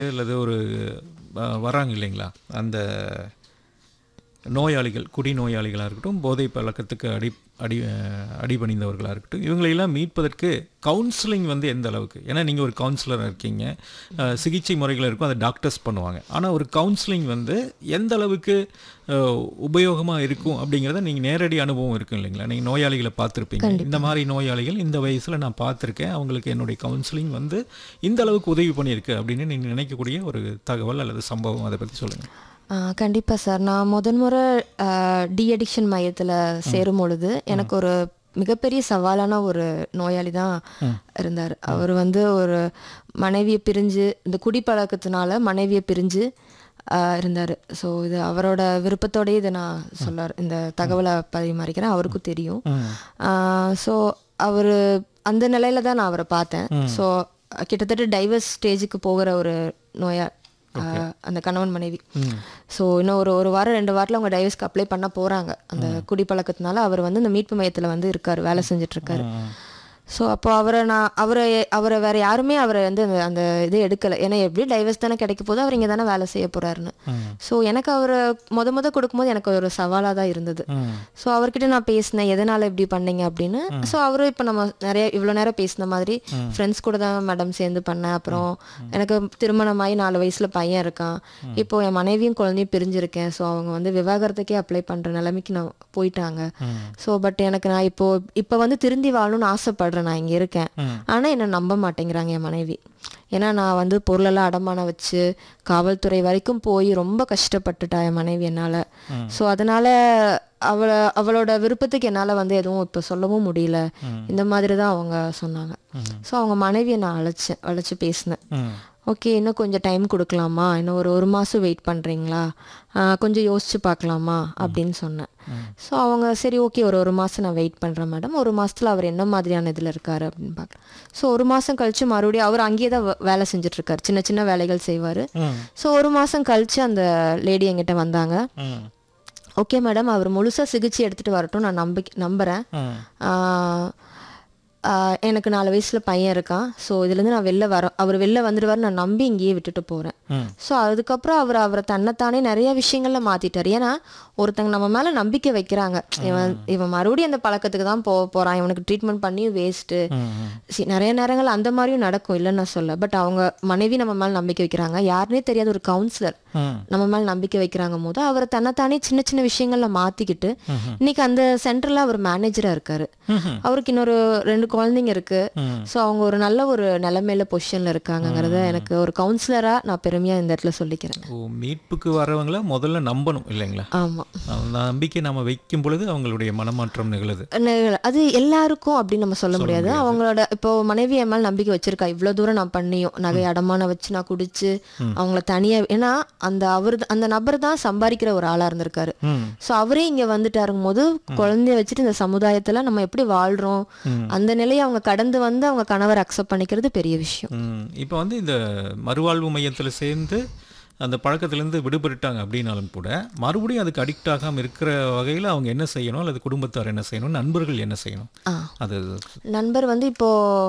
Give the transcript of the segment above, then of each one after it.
அல்லது ஒரு அ, வராங்க இல்லைங்களா அந்த நோயாளிகள் குடி நோயாளிகளாக இருக்கட்டும் போதை பழக்கத்துக்கு அடி அடி அஹ், அடிபணிந்தவர்களாக இருக்கட்டும் இவங்களையெல்லாம் மீட்பதற்கு கவுன்சிலிங் வந்து எந்த அளவுக்கு ஏன்னா நீங்கள் ஒரு கவுன்சிலராக இருக்கீங்க அஹ், சிகிச்சை முறைகள் இருக்கும் அதை டாக்டர்ஸ் பண்ணுவாங்க ஆனால் ஒரு கவுன்சிலிங் வந்து எந்த அளவுக்கு உபயோகமாக இருக்கும் அப்படிங்கிறத நீங்கள் நேரடி அனுபவம் இருக்கும் இல்லைங்களா நீங்கள் நோயாளிகளை பார்த்துருப்பீங்க இந்த மாதிரி நோயாளிகள் இந்த வயசில் நான் பார்த்துருக்கேன் அவங்களுக்கு என்னுடைய கவுன்சிலிங் வந்து இந்த அளவுக்கு உதவி பண்ணியிருக்கு அப்படின்னு நீங்கள் நினைக்கக்கூடிய ஒரு தகவல் அல்லது சம்பவம் அதை பற்றி சொல்லுங்கள் கண்டிப்பாக சார் நான் முதன் முறை டி அடிக்ஷன் மையத்தில் சேரும் பொழுது எனக்கு ஒரு மிகப்பெரிய சவாலான ஒரு நோயாளி தான் இருந்தார் அவர் வந்து ஒரு மனைவியை பிரிஞ்சு இந்த குடிப்பழக்கத்தினால மனைவியை பிரிஞ்சு இருந்தார் ஸோ இது அவரோட விருப்பத்தோடயே இதை நான் சொல்ல இந்த தகவலை பரிமாறிக்கிறேன் அவருக்கும் தெரியும் ஸோ அவர் அந்த நிலையில தான் நான் அவரை பார்த்தேன் ஸோ கிட்டத்தட்ட டைவர்ஸ் ஸ்டேஜுக்கு போகிற ஒரு நோயா ஆஹ் அந்த கணவன் மனைவி ஸோ இன்னும் ஒரு ஒரு வாரம் ரெண்டு வாரத்தில் அவங்க டைவர்ஸ்க்கு அப்ளை பண்ண போகிறாங்க அந்த குடிப்பழக்கத்தினால அவர் வந்து இந்த மீட்பு மையத்தில் வந்து இருக்கார் வேலை செஞ்சுட்டு இருக்காரு ஸோ அப்போ அவரை நான் அவரை அவரை வேற யாருமே அவரை வந்து அந்த அந்த இது எடுக்கலை ஏன்னா எப்படி டைவர்ஸ் தானே கிடைக்க போது அவர் இங்கே தானே வேலை செய்ய போறாருன்னு ஸோ எனக்கு அவரை முத முத கொடுக்கும்போது எனக்கு ஒரு சவாலாக தான் இருந்தது ஸோ அவர்கிட்ட நான் பேசினேன் எதனால இப்படி பண்ணீங்க அப்படின்னு ஸோ அவரும் இப்போ நம்ம நிறைய இவ்வளோ நேரம் பேசின மாதிரி ஃப்ரெண்ட்ஸ் கூட தான் மேடம் சேர்ந்து பண்ணேன் அப்புறம் எனக்கு திருமணமாகி நாலு வயசுல பையன் இருக்கான் இப்போ என் மனைவியும் குழந்தையும் பிரிஞ்சிருக்கேன் ஸோ அவங்க வந்து விவாகரத்துக்கே அப்ளை பண்ற நிலைமைக்கு நான் போயிட்டாங்க ஸோ பட் எனக்கு நான் இப்போ இப்போ வந்து திருந்தி வாழணும்னு ஆசைப்படுறேன் நான் இங்கே இருக்கேன் ஆனால் என்னை நம்ப மாட்டேங்கிறாங்க என் மனைவி ஏன்னா நான் வந்து பொருளெல்லாம் அடமானம் வச்சு காவல்துறை வரைக்கும் போய் ரொம்ப கஷ்டப்பட்டுட்டா என் மனைவி என்னால் ஸோ அதனால அவளை அவளோட விருப்பத்துக்கு என்னால் வந்து எதுவும் இப்போ சொல்லவும் முடியல இந்த மாதிரி தான் அவங்க சொன்னாங்க ஸோ அவங்க மனைவியை நான் அழைச்சேன் அழைச்சி பேசினேன் ஓகே இன்னும் கொஞ்சம் டைம் கொடுக்கலாமா இன்னும் ஒரு ஒரு மாதம் வெயிட் பண்ணுறீங்களா கொஞ்சம் யோசிச்சு பார்க்கலாமா அப்படின்னு சொன்னேன் ஸோ அவங்க சரி ஓகே ஒரு ஒரு மாதம் நான் வெயிட் பண்ணுறேன் மேடம் ஒரு மாதத்தில் அவர் என்ன மாதிரியான இதில் இருக்காரு அப்படின்னு பார்க்கலாம் ஸோ ஒரு மாதம் கழிச்சு மறுபடியும் அவர் அங்கேயே தான் வே- வேலை செஞ்சுட்டு இருக்காரு சின்ன சின்ன வேலைகள் செய்வார் ஸோ ஒரு மாதம் கழிச்சு அந்த லேடி என்கிட்ட வந்தாங்க ஓகே மேடம் அவர் முழுசாக சிகிச்சை எடுத்துகிட்டு வரட்டும் நான் நம்பிக்கை நம்புகிறேன் எனக்கு நாலு வயசில் பையன் இருக்கான் ஸோ இதுலேருந்து நான் வெளில வர அவர் வெளில வந்துடுவார் நான் நம்பி இங்கேயே விட்டுட்டு போகிறேன் ஸோ அதுக்கப்புறம் அவர் அவரை தன்னைத்தானே நிறைய விஷயங்கள்ல மாற்றிட்டார் ஏன்னா ஒருத்தங்க நம்ம மேலே நம்பிக்கை வைக்கிறாங்க இவன் இவன் மறுபடியும் அந்த பழக்கத்துக்கு தான் போக போகிறான் இவனுக்கு ட்ரீட்மெண்ட் பண்ணியும் வேஸ்ட்டு நிறைய நேரங்கள் அந்த மாதிரியும் நடக்கும் இல்லைன்னு நான் சொல்ல பட் அவங்க மனைவி நம்ம மேலே நம்பிக்கை வைக்கிறாங்க யாருனே தெரியாத ஒரு கவுன்சிலர் நம்ம மேல நம்பிக்கை வைக்கிறாங்க போது அவரை தன்னைத்தானே சின்ன சின்ன விஷயங்கள்ல மாத்திக்கிட்டு இன்னைக்கு அந்த சென்டர்ல அவர் மேனேஜரா இருக்காரு அவருக்கு இன்னொரு ரெண்டு குழந்தைங்க இருக்கு சோ அவங்க ஒரு நல்ல ஒரு நிலைமையில பொசிஷன்ல இருக்காங்கங்கிறத எனக்கு ஒரு கவுன்சிலரா நான் பெருமையா இந்த இடத்துல சொல்லிக்கிறேன் ஓ மீட்புக்கு வரவங்கள முதல்ல நம்பணும் இல்லைங்களா ஆமா அந்த நம்பிக்கை நம்ம வைக்கும் பொழுது அவங்களுடைய மனமாற்றம் நிகழுது நெ- அது எல்லாருக்கும் அப்படின்னு நம்ம சொல்ல முடியாது அவங்களோட இப்போ மனைவி என் மேல நம்பிக்கை வச்சிருக்கா இவ்வளவு தூரம் நான் பண்ணியும் நகை அடமான வச்சு நான் குடிச்சு அவங்கள தனியா ஏன்னா அந்த அவர் அந்த நபர் தான் சம்பாதிக்கிற ஒரு ஆளா இருந்திருக்காரு ம். சோ அவரே இங்க வந்துட்டாருங்க போது குழந்தைய வச்சுட்டு இந்த சமுதாயத்துல நம்ம எப்படி வாழ்றோம் அந்த நிலையை அவங்க கடந்து வந்து அவங்க கணவர் அக்செப்ட் பண்ணிக்கிறது பெரிய விஷயம் ம். இப்போ வந்து இந்த மறுவாழ்வு மையத்தில் சேர்ந்து அந்த பழக்கத்திலேருந்து விடுபட்டுட்டாங்க அப்படின்னாலும் கூட மறுபடியும் அதுக்கு அடிக்ட் ஆகாமல் இருக்கிற வகையில் அவங்க என்ன செய்யணும் அல்லது குடும்பத்தார் என்ன செய்யணும் நண்பர்கள் என்ன செய்யணும் ஆ. அது நண்பர் வந்து இப்போ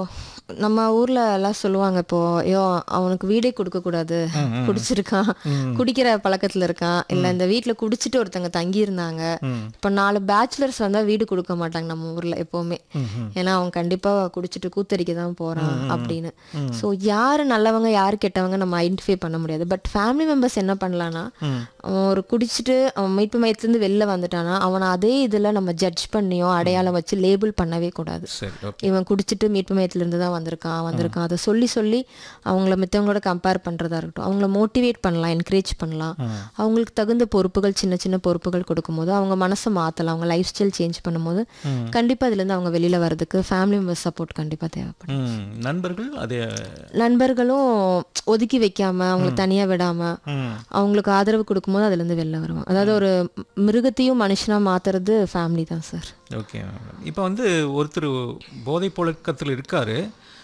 நம்ம ஊர்ல எல்லாம் சொல்லுவாங்க இப்போ ஐயோ அவனுக்கு வீடே கொடுக்க கூடாது குடிச்சிருக்கான் குடிக்கிற பழக்கத்துல இருக்கான் இல்ல இந்த வீட்ல குடிச்சிட்டு ஒருத்தங்க தங்கி இருந்தாங்க இப்போ நாலு பேச்சுலர்ஸ் வந்தா வீடு கொடுக்க மாட்டாங்க நம்ம ஊர்ல எப்பவுமே ஏன்னா அவன் கண்டிப்பா குடிச்சிட்டு கூத்தடிக்க தான் போறான் அப்படின்னு சோ யாரு நல்லவங்க யாரு கெட்டவங்க நம்ம ஐடென்டிஃபை பண்ண முடியாது பட் ஃபேமிலி மெம்பர்ஸ் என்ன பண்ணலாம்னா அவன் ஒரு குடிச்சிட்டு அவன் மீட்பு மையத்துலேருந்து வெளில வந்துட்டானா அவனை அதே இதுல நம்ம ஜட்ஜ் பண்ணியோ அடையாளம் வச்சு லேபிள் பண்ணவே கூடாது சரி ஓகே இவன் குடிச்சிட்டு மீட்பு மையத்திலிருந்து தான் வந்திருக்கான் வந்திருக்கான் அதை சொல்லி சொல்லி அவங்கள மித்தவங்களோட கம்பேர் பண்றதா இருக்கட்டும் அவங்கள மோட்டிவேட் பண்ணலாம் என்கரேஜ் பண்ணலாம் அவங்களுக்கு தகுந்த பொறுப்புகள் சின்ன சின்ன பொறுப்புகள் கொடுக்கும்போது அவங்க மனசை மாத்தலாம் அவங்க லைஃப் ஸ்டைல் சேஞ்ச் பண்ணும்போது கண்டிப்பா இதுல இருந்து அவங்க வெளியில வர்றதுக்கு ஃபேமிலி மெம்பர்ஸ் சப்போர்ட் கண்டிப்பா தேவைப்படும் ம். நண்பர்கள் அதே நண்பர்களும் ஒதுக்கி வைக்காம அவங்கள தனியா விடாம ம். அவங்களுக்கு ஆதரவு கொடுக்கும்போது அதுல இருந்து வெளில வருவாங்க அதாவது ஒரு மிருகத்தையும் மனுஷனா மாத்துறது ஃபேமிலி தான் சார் ஓகே இப்போ வந்து ஒருத்தர் போதை பழக்கத்தில் இருக்காரு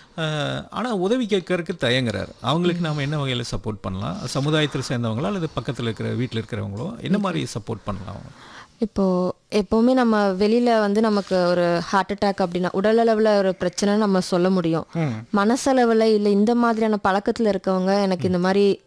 ஆனால் உதவி கேட்கறதுக்கு தயங்குறாரு அவங்களுக்கு நாம என்ன வகையில் சப்போர்ட் பண்ணலாம் சமுதாயத்தில் சேர்ந்தவங்களா அல்லது பக்கத்தில் இருக்கிற வீட்டில் இருக்கிறவங்களோ என்ன மாதிரி சப்போர்ட் பண்ணலாம் அவங்க இப்போ எப்போவுமே நம்ம வெளியில வந்து நமக்கு ஒரு ஹார்ட் அட்டாக் அப்படின்னா உடல் அளவில் ஒரு பிரச்சனை நம்ம சொல்ல முடியும் மனசளவில் இல்லை இந்த மாதிரியான பழக்கத்தில் இருக்கவங்க எனக்கு இந்த மாதிரி